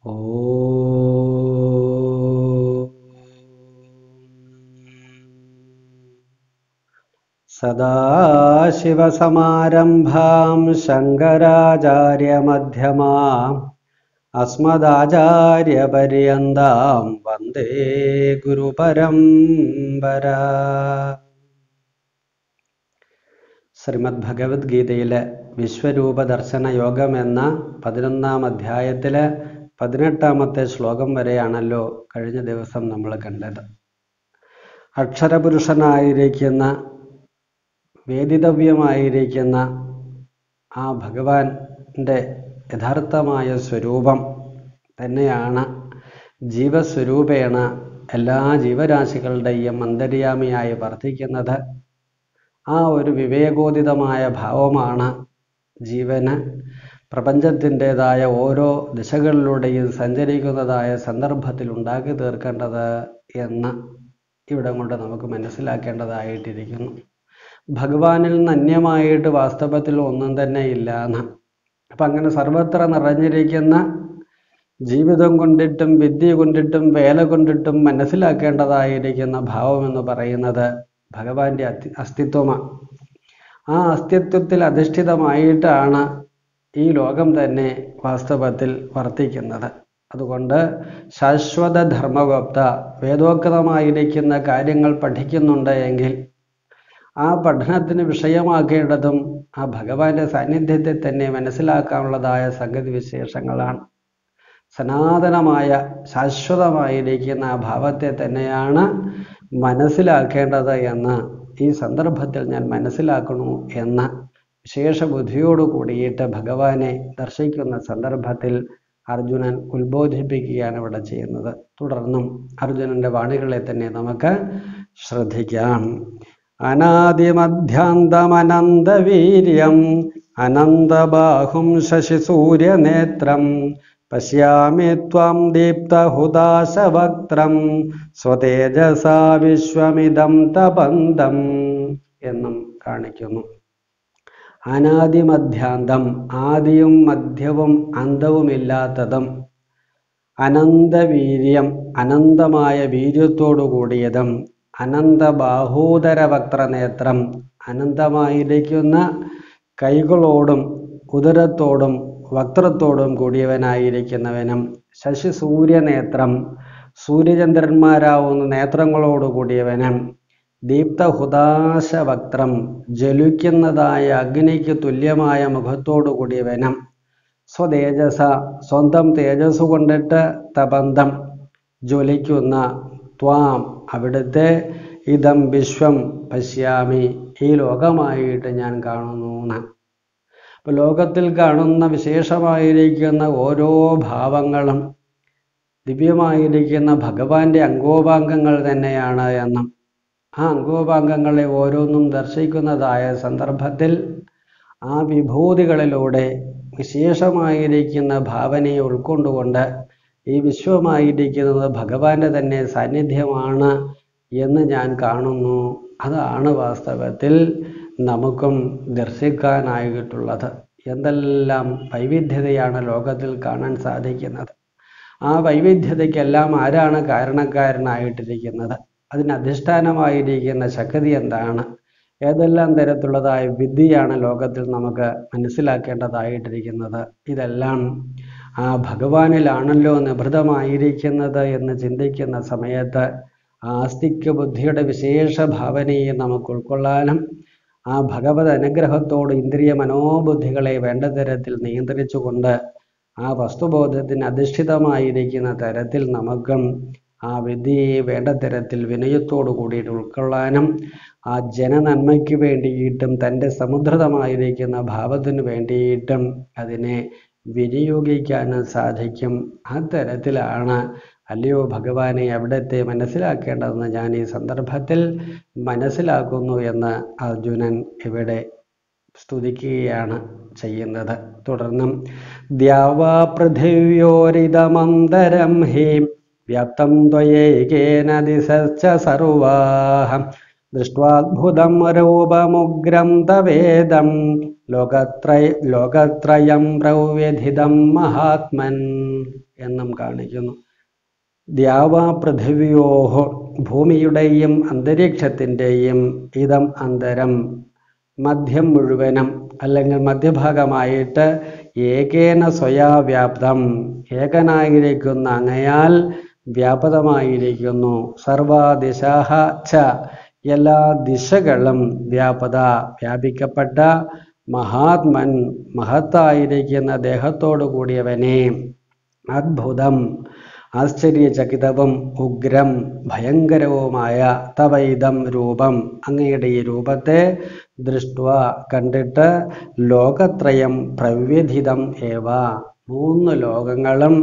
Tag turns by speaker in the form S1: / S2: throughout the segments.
S1: സദാശിവസമാരംഭാം ശങ്കരാചാര്യമധ്യമാം അസ്മദാചാര്യപര്യന്താം വന്ദേ ഗുരുപരമ്പര ശ്രീമദ് ഭഗവത്ഗീതയിലെ വിശ്വരൂപ ദർശന യോഗം എന്ന പതിനൊന്നാം അധ്യായത്തിലെ പതിനെട്ടാമത്തെ ശ്ലോകം വരെയാണല്ലോ കഴിഞ്ഞ ദിവസം നമ്മൾ കണ്ടത് അക്ഷരപുരുഷനായിരിക്കുന്ന വേദിതവ്യമായിരിക്കുന്ന ആ ഭഗവാന്റെ യഥാർത്ഥമായ സ്വരൂപം തന്നെയാണ് ജീവസ്വരൂപേണ എല്ലാ ജീവരാശികളുടെയും അന്തര്യാമിയായി വർദ്ധിക്കുന്നത് ആ ഒരു വിവേകോദിതമായ ഭാവമാണ് ജീവന് പ്രപഞ്ചത്തിൻ്റെതായ ഓരോ ദിശകളിലൂടെയും സഞ്ചരിക്കുന്നതായ സന്ദർഭത്തിൽ ഉണ്ടാക്കി തീർക്കേണ്ടത് എന്ന് ഇവിടെ കൊണ്ട് നമുക്ക് മനസ്സിലാക്കേണ്ടതായിട്ടിരിക്കുന്നു ഭഗവാനിൽ നിന്ന് അന്യമായിട്ട് വാസ്തവത്തിൽ ഒന്നും തന്നെ ഇല്ല എന്ന് അപ്പം അങ്ങനെ സർവത്ര നിറഞ്ഞിരിക്കുന്ന ജീവിതം കൊണ്ടിട്ടും വിദ്യ കൊണ്ടിട്ടും വേല കൊണ്ടിട്ടും മനസ്സിലാക്കേണ്ടതായിരിക്കുന്ന ഭാവം എന്ന് പറയുന്നത് ഭഗവാന്റെ അതി അസ്തിത്വമാണ് ആ അസ്തിത്വത്തിൽ അധിഷ്ഠിതമായിട്ടാണ് ഈ ലോകം തന്നെ വാസ്തവത്തിൽ വർത്തിക്കുന്നത് അതുകൊണ്ട് ശാശ്വത ധർമ്മഗോപ്ത വേദോക്തമായിരിക്കുന്ന കാര്യങ്ങൾ പഠിക്കുന്നുണ്ട് എങ്കിൽ ആ പഠനത്തിന് വിഷയമാക്കേണ്ടതും ആ ഭഗവാന്റെ സാന്നിധ്യത്തെ തന്നെ മനസ്സിലാക്കാനുള്ളതായ സംഗതി വിശേഷങ്ങളാണ് സനാതനമായ ശാശ്വതമായിരിക്കുന്ന ആ ഭാവത്തെ തന്നെയാണ് മനസ്സിലാക്കേണ്ടത് എന്ന് ഈ സന്ദർഭത്തിൽ ഞാൻ മനസ്സിലാക്കണു എന്ന വിശേഷ ബുദ്ധിയോട് കൂടിയിട്ട് ഭഗവാനെ ദർശിക്കുന്ന സന്ദർഭത്തിൽ അർജുനൻ ഉത്ബോധിപ്പിക്കുകയാണ് ഇവിടെ ചെയ്യുന്നത് തുടർന്നും അർജുനന്റെ വാണികളെ തന്നെ നമുക്ക് ശ്രദ്ധിക്കാം അനാദിമധ്യാന്തമനന്തവീര്യം അനന്തബാഹും ശശിസൂര്യനേത്രം പശ്യാമി ത്വാം ദീപ്തഹുദാശവക്ത്രം സ്വതേജസാ വിശ്വമിതം തപന്തം എന്നും കാണിക്കുന്നു അനാദിമധ്യാന്തം ആദിയും മധ്യവും അന്തവുമില്ലാത്തതും അനന്തവീര്യം അനന്തമായ വീര്യത്തോടു കൂടിയതും അനന്തബാഹൂതര വക്ത്രനേത്രം അനന്തമായിരിക്കുന്ന കൈകളോടും ഉദരത്തോടും വക്ത്രത്തോടും കൂടിയവനായിരിക്കുന്നവനും ശശി സൂര്യനേത്രം സൂര്യചന്ദ്രന്മാരാവുന്ന നേത്രങ്ങളോട് കൂടിയവനും ദീപ്തഹുദാശവക്ത്രം ജ്വലിക്കുന്നതായ അഗ്നിക്ക് തുല്യമായ മുഖത്തോടു കൂടിയവനും സ്വതേജസ സ്വന്തം തേജസ് കൊണ്ടിട്ട് തപന്തം ജ്വലിക്കുന്ന ത്വാം അവിടുത്തെ ഇതം വിശ്വം പശ്യാമി ഈ ലോകമായിട്ട് ഞാൻ കാണുന്നു എന്ന് അപ്പോൾ ലോകത്തിൽ കാണുന്ന വിശേഷമായിരിക്കുന്ന ഓരോ ഭാവങ്ങളും ദിവ്യമായിരിക്കുന്ന ഭഗവാന്റെ അംഗോപാംഗങ്ങൾ തന്നെയാണ് എന്നും ആ അംഗോപാംഗങ്ങളെ ഓരോന്നും ദർശിക്കുന്നതായ സന്ദർഭത്തിൽ ആ വിഭൂതികളിലൂടെ വിശേഷമായിരിക്കുന്ന ഭാവനയെ ഉൾക്കൊണ്ടുകൊണ്ട് ഈ വിശ്വമായിരിക്കുന്നത് ഭഗവാന്റെ തന്നെ സാന്നിധ്യമാണ് എന്ന് ഞാൻ കാണുന്നു അതാണ് വാസ്തവത്തിൽ നമുക്കും ദർശിക്കാനായിട്ടുള്ളത് എന്തെല്ലാം വൈവിധ്യതയാണ് ലോകത്തിൽ കാണാൻ സാധിക്കുന്നത് ആ വൈവിധ്യതയ്ക്കെല്ലാം ആരാണ് കാരണക്കാരനായിട്ടിരിക്കുന്നത് അതിന് അധിഷ്ഠാനമായിരിക്കുന്ന ശക്തി എന്താണ് ഏതെല്ലാം തരത്തിലുള്ളതായ വിദ്യയാണ് ലോകത്തിൽ നമുക്ക് മനസ്സിലാക്കേണ്ടതായിട്ടിരിക്കുന്നത് ഇതെല്ലാം ആ ഭഗവാനിലാണല്ലോ നിഭൃതമായിരിക്കുന്നത് എന്ന് ചിന്തിക്കുന്ന സമയത്ത് ആസ്തിക്യ ബുദ്ധിയുടെ വിശേഷ ഭാവനയെ നമുക്ക് ഉൾക്കൊള്ളാനും ആ ഭഗവത് അനുഗ്രഹത്തോട് ഇന്ദ്രിയ മനോബുദ്ധികളെ വേണ്ട തരത്തിൽ നിയന്ത്രിച്ചുകൊണ്ട് ആ വസ്തുബോധത്തിന് അധിഷ്ഠിതമായിരിക്കുന്ന തരത്തിൽ നമുക്കും ആ വിദ്യയെ വേണ്ട തരത്തിൽ വിനയത്തോടു കൂടിയിട്ട് ഉൾക്കൊള്ളാനും ആ ജനനന്മയ്ക്ക് വേണ്ടിയിട്ടും തൻ്റെ സമുദ്രതമായിരിക്കുന്ന ഭാവത്തിന് വേണ്ടിയിട്ടും അതിനെ വിനിയോഗിക്കാനും സാധിക്കും ആ തരത്തിലാണ് അല്ലയോ ഭഗവാനെ അവിടത്തെ മനസ്സിലാക്കേണ്ടതെന്ന് ഞാൻ ഈ സന്ദർഭത്തിൽ മനസ്സിലാക്കുന്നു എന്ന് അർജുനൻ ഇവിടെ സ്തുതിക്കുകയാണ് ചെയ്യുന്നത് തുടർന്നും ദ്യാവാ പൃഥിവ്യോരിതമന്തരം ഹി വ്യാപ്തം ത്വയേകേന ദിശശ്ച സർവാഹ ദൃഷ്ട്വാദ്ഭുതം രൂപമുഗ്രം തവേദം ലോകത്രയ ലോകത്രയം പ്രവ്യഥിതം മഹാത്മൻ എന്നും കാണിക്കുന്നു ദ്യാവാ പൃഥിവ്യോഹോ ഭൂമിയുടെയും അന്തരീക്ഷത്തിൻ്റെയും ഇതം അന്തരം മധ്യം മുഴുവനും അല്ലെങ്കിൽ മധ്യഭാഗമായിട്ട് ഏകേന സ്വയാ വ്യാപ്തം ഏകനായിരിക്കുന്ന അങ്ങയാൽ വ്യാപകമായിരിക്കുന്നു സർവാദിശാഹ ച എല്ലാ ദിശകളും വ്യാപത വ്യാപിക്കപ്പെട്ട മഹാത്മൻ മഹത്തായിരിക്കുന്ന ദേഹത്തോടു കൂടിയവനെ അദ്ഭുതം ആശ്ചര്യചകിതവും ഉഗ്രം ഭയങ്കരവുമായ തവൈതം രൂപം അങ്ങയുടെ ഈ രൂപത്തെ ദൃഷ്ട കണ്ടിട്ട് ലോകത്രയം പ്രവ്യഥിതം ഏവ മൂന്ന് ലോകങ്ങളും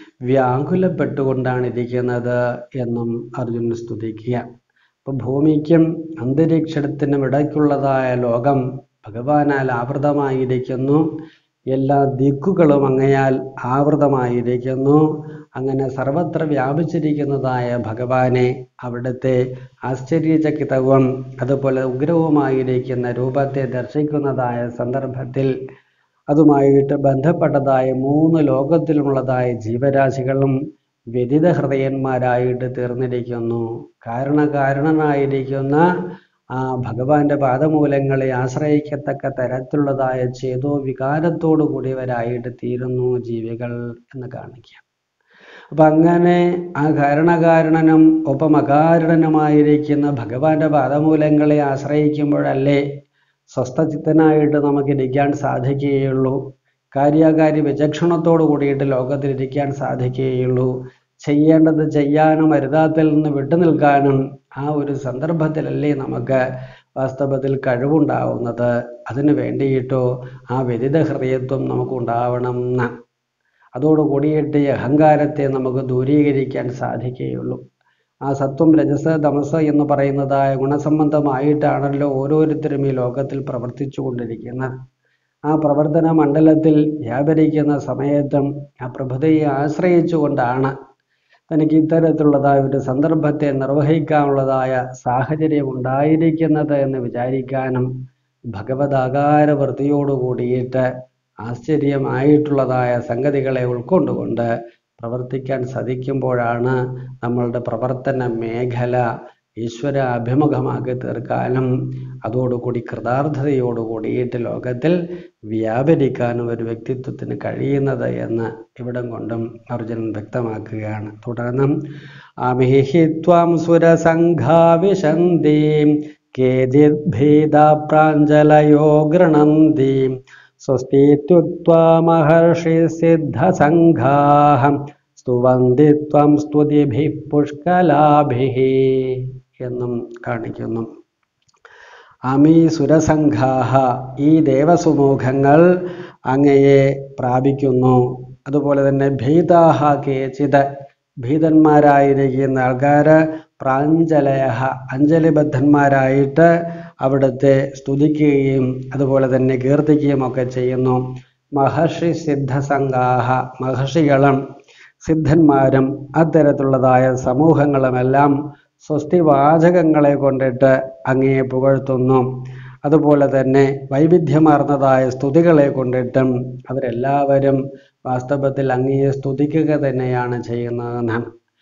S1: വ്യാകുലപ്പെട്ടുകൊണ്ടാണ് ഇരിക്കുന്നത് എന്നും അർജുനൻ സ്തുതിക്കുക അപ്പൊ ഭൂമിക്കും അന്തരീക്ഷത്തിനും ഇടയ്ക്കുള്ളതായ ലോകം ഭഗവാനാൽ ആവൃതമായിരിക്കുന്നു എല്ലാ ദിക്കുകളും അങ്ങയാൽ ആവൃതമായിരിക്കുന്നു അങ്ങനെ സർവത്ര വ്യാപിച്ചിരിക്കുന്നതായ ഭഗവാനെ അവിടുത്തെ ആശ്ചര്യചകിതവും അതുപോലെ ഉഗ്രവുമായിരിക്കുന്ന രൂപത്തെ ദർശിക്കുന്നതായ സന്ദർഭത്തിൽ അതുമായിട്ട് ബന്ധപ്പെട്ടതായ മൂന്ന് ലോകത്തിലുമുള്ളതായ ജീവരാശികളും വ്യതിത ഹൃദയന്മാരായിട്ട് തീർന്നിരിക്കുന്നു കാരണകാരണനായിരിക്കുന്ന ആ ഭഗവാന്റെ പാദമൂലങ്ങളെ ആശ്രയിക്കത്തക്ക തരത്തിലുള്ളതായ ചേതോ വികാരത്തോടു കൂടിയവരായിട്ട് തീരുന്നു ജീവികൾ എന്ന് കാണിക്കുക അപ്പൊ അങ്ങനെ ആ കാരണകാരണനും ഒപ്പം അകാരണനുമായിരിക്കുന്ന ഭഗവാന്റെ പാദമൂലങ്ങളെ ആശ്രയിക്കുമ്പോഴല്ലേ സ്വസ്ഥചിത്തനായിട്ട് നമുക്ക് ഇരിക്കാൻ സാധിക്കുകയുള്ളൂ കാര്യകാര്യ വിചക്ഷണത്തോടു കൂടിയിട്ട് ലോകത്തിൽ ഇരിക്കാൻ സാധിക്കുകയുള്ളൂ ചെയ്യേണ്ടത് ചെയ്യാനും അരുതാത്തിൽ നിന്ന് വിട്ടുനിൽക്കാനും ആ ഒരു സന്ദർഭത്തിലല്ലേ നമുക്ക് വാസ്തവത്തിൽ കഴിവുണ്ടാവുന്നത് അതിനു വേണ്ടിയിട്ടോ ആ വ്യതിത ഹൃദയത്വം നമുക്ക് ഉണ്ടാവണം എന്ന് അതോട് കൂടിയിട്ട് ഈ അഹങ്കാരത്തെ നമുക്ക് ദൂരീകരിക്കാൻ സാധിക്കുകയുള്ളൂ ആ സത്വം രജസ് തമസ് എന്ന് പറയുന്നതായ ഗുണസംബന്ധമായിട്ടാണല്ലോ ഓരോരുത്തരും ഈ ലോകത്തിൽ പ്രവർത്തിച്ചു കൊണ്ടിരിക്കുന്നത് ആ പ്രവർത്തന മണ്ഡലത്തിൽ വ്യാപരിക്കുന്ന സമയത്തും ആ പ്രഭുതയെ ആശ്രയിച്ചുകൊണ്ടാണ് തനിക്ക് ഇത്തരത്തിലുള്ളതായ ഒരു സന്ദർഭത്തെ നിർവഹിക്കാനുള്ളതായ സാഹചര്യം ഉണ്ടായിരിക്കുന്നത് എന്ന് വിചാരിക്കാനും ഭഗവതാകാര വൃത്തിയോട് കൂടിയിട്ട് ആശ്ചര്യമായിട്ടുള്ളതായ സംഗതികളെ ഉൾക്കൊണ്ടുകൊണ്ട് പ്രവർത്തിക്കാൻ സാധിക്കുമ്പോഴാണ് നമ്മളുടെ പ്രവർത്തന മേഖല ഈശ്വര അഭിമുഖമാക്കി തീർക്കാനും അതോടുകൂടി കൃതാർത്ഥതയോട് കൂടിയിട്ട് ലോകത്തിൽ വ്യാപരിക്കാനും ഒരു വ്യക്തിത്വത്തിന് കഴിയുന്നത് എന്ന് ഇവിടം കൊണ്ടും അർജുനൻ വ്യക്തമാക്കുകയാണ് തുടർന്ന് അമേഹി ത്വാം സുരസംഘാവിശന്തി കേചിത് ഭേദ പ്രാഞ്ജലയോ ഗൃണന്തി സ്വസ്തിത്വാ മഹർഷി സിദ്ധസംഘാഹം സ്തുവന്തി ത്വം സ്തുതിഭി പുഷ്കലാഭി എന്നും കാണിക്കുന്നു അമീ സുരസംഘാഹ ഈ ദേവസുമൂഖങ്ങൾ അങ്ങയെ പ്രാപിക്കുന്നു അതുപോലെ തന്നെ ഭീതാഹ കേചിത് ഭീതന്മാരായിരിക്കുന്ന ആൾക്കാർ പ്രാഞ്ജലയ അഞ്ജലിബദ്ധന്മാരായിട്ട് അവിടുത്തെ സ്തുതിക്കുകയും അതുപോലെ തന്നെ കീർത്തിക്കുകയും ഒക്കെ ചെയ്യുന്നു മഹർഷി സിദ്ധസംഘാഹ മഹർഷികളും സിദ്ധന്മാരും അത്തരത്തിലുള്ളതായ സമൂഹങ്ങളുമെല്ലാം സ്വസ്തിവാചകങ്ങളെ കൊണ്ടിട്ട് അങ്ങയെ പുകഴ്ത്തുന്നു അതുപോലെ തന്നെ വൈവിധ്യമാർന്നതായ സ്തുതികളെ കൊണ്ടിട്ടും അവരെല്ലാവരും വാസ്തവത്തിൽ അങ്ങയെ സ്തുതിക്കുക തന്നെയാണ് ചെയ്യുന്നതെന്ന്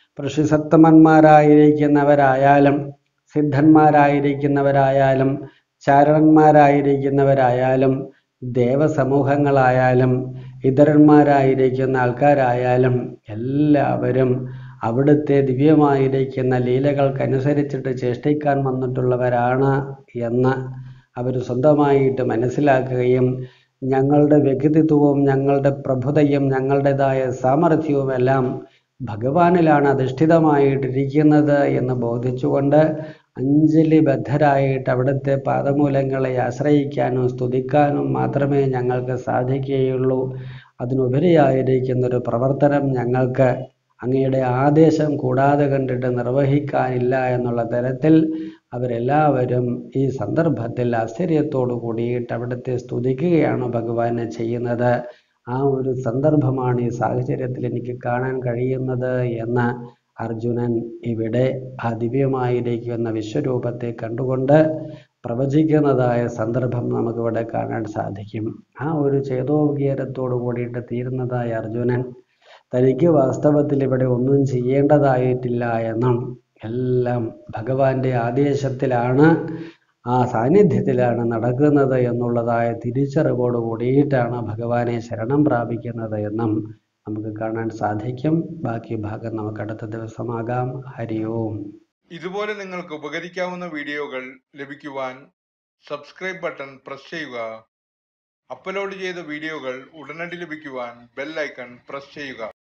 S1: ഋഷിസത്തമന്മാരായിരിക്കുന്നവരായാലും സിദ്ധന്മാരായിരിക്കുന്നവരായാലും ചാരണന്മാരായിരിക്കുന്നവരായാലും ദേവസമൂഹങ്ങളായാലും ഇതരന്മാരായിരിക്കുന്ന ആൾക്കാരായാലും എല്ലാവരും അവിടുത്തെ ദിവ്യമായിരിക്കുന്ന ലീലകൾക്കനുസരിച്ചിട്ട് ചേഷ്ടിക്കാൻ വന്നിട്ടുള്ളവരാണ് എന്ന് അവർ സ്വന്തമായിട്ട് മനസ്സിലാക്കുകയും ഞങ്ങളുടെ വ്യക്തിത്വവും ഞങ്ങളുടെ പ്രഭുതയും ഞങ്ങളുടേതായ സാമർഥ്യവുമെല്ലാം ഭഗവാനിലാണ് അധിഷ്ഠിതമായിട്ടിരിക്കുന്നത് എന്ന് ബോധിച്ചുകൊണ്ട് അഞ്ജലിബദ്ധരായിട്ട് അവിടുത്തെ പാദമൂലങ്ങളെ ആശ്രയിക്കാനും സ്തുതിക്കാനും മാത്രമേ ഞങ്ങൾക്ക് സാധിക്കുകയുള്ളൂ അതിനുപരിയായിരിക്കുന്ന ഒരു പ്രവർത്തനം ഞങ്ങൾക്ക് അങ്ങയുടെ ആദേശം കൂടാതെ കണ്ടിട്ട് നിർവഹിക്കാനില്ല എന്നുള്ള തരത്തിൽ അവരെല്ലാവരും ഈ സന്ദർഭത്തിൽ ആശ്ചര്യത്തോടു കൂടിയിട്ട് അവിടുത്തെ സ്തുതിക്കുകയാണ് ഭഗവാനെ ചെയ്യുന്നത് ആ ഒരു സന്ദർഭമാണ് ഈ സാഹചര്യത്തിൽ എനിക്ക് കാണാൻ കഴിയുന്നത് എന്ന് അർജുനൻ ഇവിടെ ആ ദിവ്യമായിരിക്കുന്ന വിശ്വരൂപത്തെ കണ്ടുകൊണ്ട് പ്രവചിക്കുന്നതായ സന്ദർഭം നമുക്കിവിടെ കാണാൻ സാധിക്കും ആ ഒരു ചേതോവികാരത്തോടു കൂടിയിട്ട് തീരുന്നതായ അർജുനൻ തനിക്ക് വാസ്തവത്തിൽ ഇവിടെ ഒന്നും ചെയ്യേണ്ടതായിട്ടില്ല എന്നും എല്ലാം ഭഗവാന്റെ ആദേശത്തിലാണ് ആ സാന്നിധ്യത്തിലാണ് നടക്കുന്നത് എന്നുള്ളതായ തിരിച്ചറിവോട് കൂടിയിട്ടാണ് ഭഗവാനെ ശരണം പ്രാപിക്കുന്നത് എന്നും നമുക്ക് കാണാൻ സാധിക്കും ബാക്കി ഭാഗം നമുക്ക് അടുത്ത ദിവസമാകാം ഹരി ഓം
S2: ഇതുപോലെ നിങ്ങൾക്ക് ഉപകരിക്കാവുന്ന വീഡിയോകൾ ലഭിക്കുവാൻ സബ്സ്ക്രൈബ് ബട്ടൺ പ്രസ് ചെയ്യുക അപ്ലോഡ് ചെയ്ത വീഡിയോകൾ ഉടനടി ലഭിക്കുവാൻ ബെൽ ഐക്കൺ പ്രസ് ചെയ്യുക